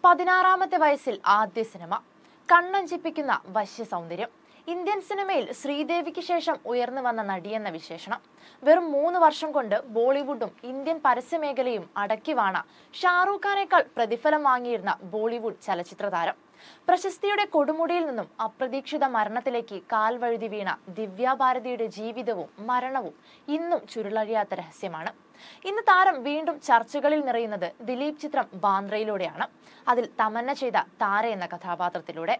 പതിനാറാമത്തെ വയസ്സിൽ ആദ്യ സിനിമ കണ്ണഞ്ചിപ്പിക്കുന്ന വശ്യ സൗന്ദര്യം ഇന്ത്യൻ സിനിമയിൽ ശ്രീദേവിക്ക് ശേഷം ഉയർന്നു വന്ന നടിയെന്ന വിശേഷണം വെറും മൂന്ന് വർഷം കൊണ്ട് ബോളിവുഡും ഇന്ത്യൻ പരസ്യമേഖലയും അടക്കി വാണ ഷാറൂഖ് ഖാനേക്കാൾ പ്രതിഫലം വാങ്ങിയിരുന്ന ബോളിവുഡ് ചലച്ചിത്ര താരം പ്രശസ്തിയുടെ കൊടുമുടിയിൽ നിന്നും അപ്രതീക്ഷിത മരണത്തിലേക്ക് കാൽവഴുതി വീണ ദിവ്യ ഭാരതിയുടെ ജീവിതവും മരണവും ഇന്നും ചുരുളഴിയാത്ത രഹസ്യമാണ് ഇന്ന് താരം വീണ്ടും ചർച്ചകളിൽ നിറയുന്നത് ദിലീപ് ചിത്രം ബാന്ദ്രയിലൂടെയാണ് അതിൽ തമന്ന ചെയ്ത താര എന്ന കഥാപാത്രത്തിലൂടെ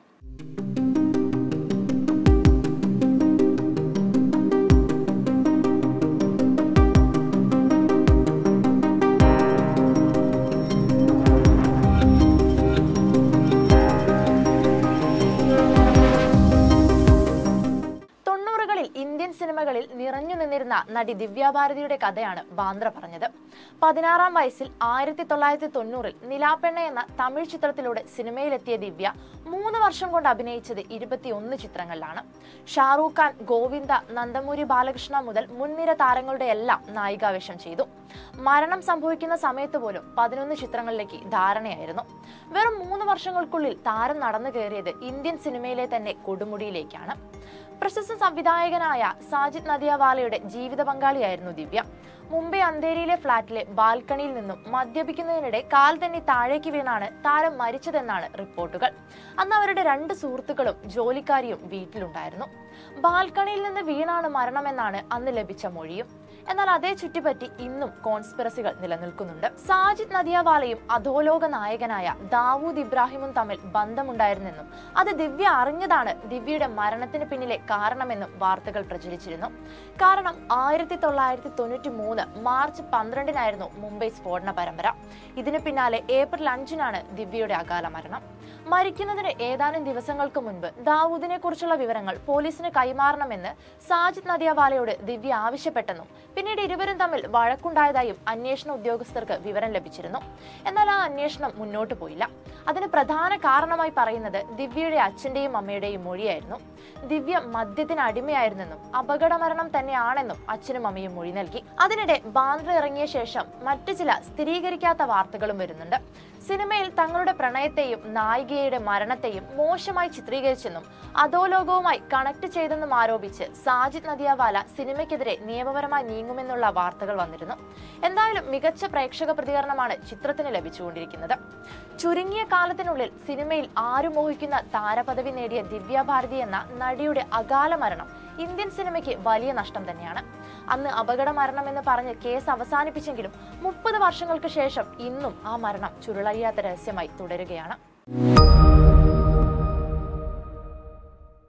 തൊണ്ണൂറുകളിൽ ഇന്ത്യൻ സിനിമകളിൽ നിറഞ്ഞു നിന്നിരുന്ന നടി ദിവ്യാഭാരതിയുടെ കഥയാണ് ബാന്ദ്ര പറഞ്ഞത് പതിനാറാം വയസ്സിൽ ആയിരത്തി തൊള്ളായിരത്തി തൊണ്ണൂറിൽ നിലാപ്പെണ്ണ എന്ന തമിഴ് ചിത്രത്തിലൂടെ സിനിമയിലെത്തിയ ദിവ്യ മൂന്ന് വർഷം കൊണ്ട് അഭിനയിച്ചത് ഇരുപത്തിയൊന്ന് ചിത്രങ്ങളിലാണ് ഷാറൂഖ് ഖാൻ ഗോവിന്ദ നന്ദമൂരി ബാലകൃഷ്ണ മുതൽ മുൻനിര താരങ്ങളുടെ എല്ലാം നായികാവേശം ചെയ്തു മരണം സംഭവിക്കുന്ന സമയത്ത് പോലും പതിനൊന്ന് ചിത്രങ്ങളിലേക്ക് ധാരണയായിരുന്നു വെറും മൂന്ന് വർഷങ്ങൾക്കുള്ളിൽ താരം നടന്നു കയറിയത് ഇന്ത്യൻ സിനിമയിലെ തന്നെ കൊടുമുടിയിലേക്കാണ് പ്രശസ്ത സംവിധായകനായ സാജിദ് നദിയാവാലയുടെ ജീവിത പങ്കാളിയായിരുന്നു ദിവ്യ മുംബൈ അന്തേരിയിലെ ഫ്ളാറ്റിലെ ബാൽക്കണിയിൽ നിന്നും മദ്യപിക്കുന്നതിനിടെ കാൽ തന്നെ താഴേക്ക് വീണാണ് താരം മരിച്ചതെന്നാണ് റിപ്പോർട്ടുകൾ അന്ന് അവരുടെ രണ്ട് സുഹൃത്തുക്കളും ജോലിക്കാരിയും വീട്ടിലുണ്ടായിരുന്നു ബാൽക്കണിയിൽ നിന്ന് വീണാണ് മരണമെന്നാണ് അന്ന് ലഭിച്ച മൊഴിയും എന്നാൽ അതേ ചുറ്റിപ്പറ്റി ഇന്നും കോൺസ്പിറസികൾ നിലനിൽക്കുന്നുണ്ട് സാജിദ് നദിയാവാലയും അധോലോക നായകനായ ദാവൂദ് ഇബ്രാഹിമും തമ്മിൽ ബന്ധമുണ്ടായിരുന്നെന്നും അത് ദിവ്യ അറിഞ്ഞതാണ് ദിവ്യയുടെ മരണത്തിന് പിന്നിലെ കാരണമെന്നും വാർത്തകൾ പ്രചരിച്ചിരുന്നു കാരണം ആയിരത്തി തൊള്ളായിരത്തി തൊണ്ണൂറ്റി മൂന്ന് മാർച്ച് പന്ത്രണ്ടിനായിരുന്നു മുംബൈ സ്ഫോടന പരമ്പര ഇതിന് പിന്നാലെ ഏപ്രിൽ അഞ്ചിനാണ് ദിവ്യയുടെ അകാല മരണം മരിക്കുന്നതിന് ഏതാനും ദിവസങ്ങൾക്ക് മുൻപ് ദാവൂദിനെ കുറിച്ചുള്ള വിവരങ്ങൾ പോലീസിന് കൈമാറണമെന്ന് സാജിദ് നദിയാവാലയോട് ദിവ്യ ആവശ്യപ്പെട്ടെന്നും പിന്നീട് ഇരുവരും തമ്മിൽ വഴക്കുണ്ടായതായും അന്വേഷണ ഉദ്യോഗസ്ഥർക്ക് വിവരം ലഭിച്ചിരുന്നു എന്നാൽ ആ അന്വേഷണം മുന്നോട്ട് പോയില്ല അതിന് പ്രധാന കാരണമായി പറയുന്നത് ദിവ്യയുടെ അച്ഛന്റെയും അമ്മയുടെയും മൊഴിയായിരുന്നു ദിവ്യ മദ്യത്തിന് അടിമയായിരുന്നെന്നും അപകടമരണം തന്നെയാണെന്നും അച്ഛനും അമ്മയും മൊഴി നൽകി അതിനിടെ ബാന്ദ്ര ഇറങ്ങിയ ശേഷം മറ്റു ചില സ്ഥിരീകരിക്കാത്ത വാർത്തകളും വരുന്നുണ്ട് സിനിമയിൽ തങ്ങളുടെ പ്രണയത്തെയും നായികയുടെ മരണത്തെയും മോശമായി ചിത്രീകരിച്ചെന്നും അധോലോകവുമായി കണക്ട് ചെയ്തെന്നും ആരോപിച്ച് സാജിദ് നദിയാവാല സിനിമയ്ക്കെതിരെ നിയമപരമായി നീങ്ങുമെന്നുള്ള വാർത്തകൾ വന്നിരുന്നു എന്തായാലും മികച്ച പ്രേക്ഷക പ്രതികരണമാണ് ചിത്രത്തിന് ലഭിച്ചുകൊണ്ടിരിക്കുന്നത് ചുരുങ്ങിയ കാലത്തിനുള്ളിൽ സിനിമയിൽ ആരും മോഹിക്കുന്ന താരപദവി നേടിയ ദിവ്യ ഭാരതി എന്ന നടിയുടെ അകാല മരണം ഇന്ത്യൻ സിനിമയ്ക്ക് വലിയ നഷ്ടം തന്നെയാണ് അന്ന് അപകട മരണം എന്ന് പറഞ്ഞ് കേസ് അവസാനിപ്പിച്ചെങ്കിലും മുപ്പത് വർഷങ്ങൾക്ക് ശേഷം ഇന്നും ആ മരണം ചുരുളഴിയാത്ത രഹസ്യമായി തുടരുകയാണ്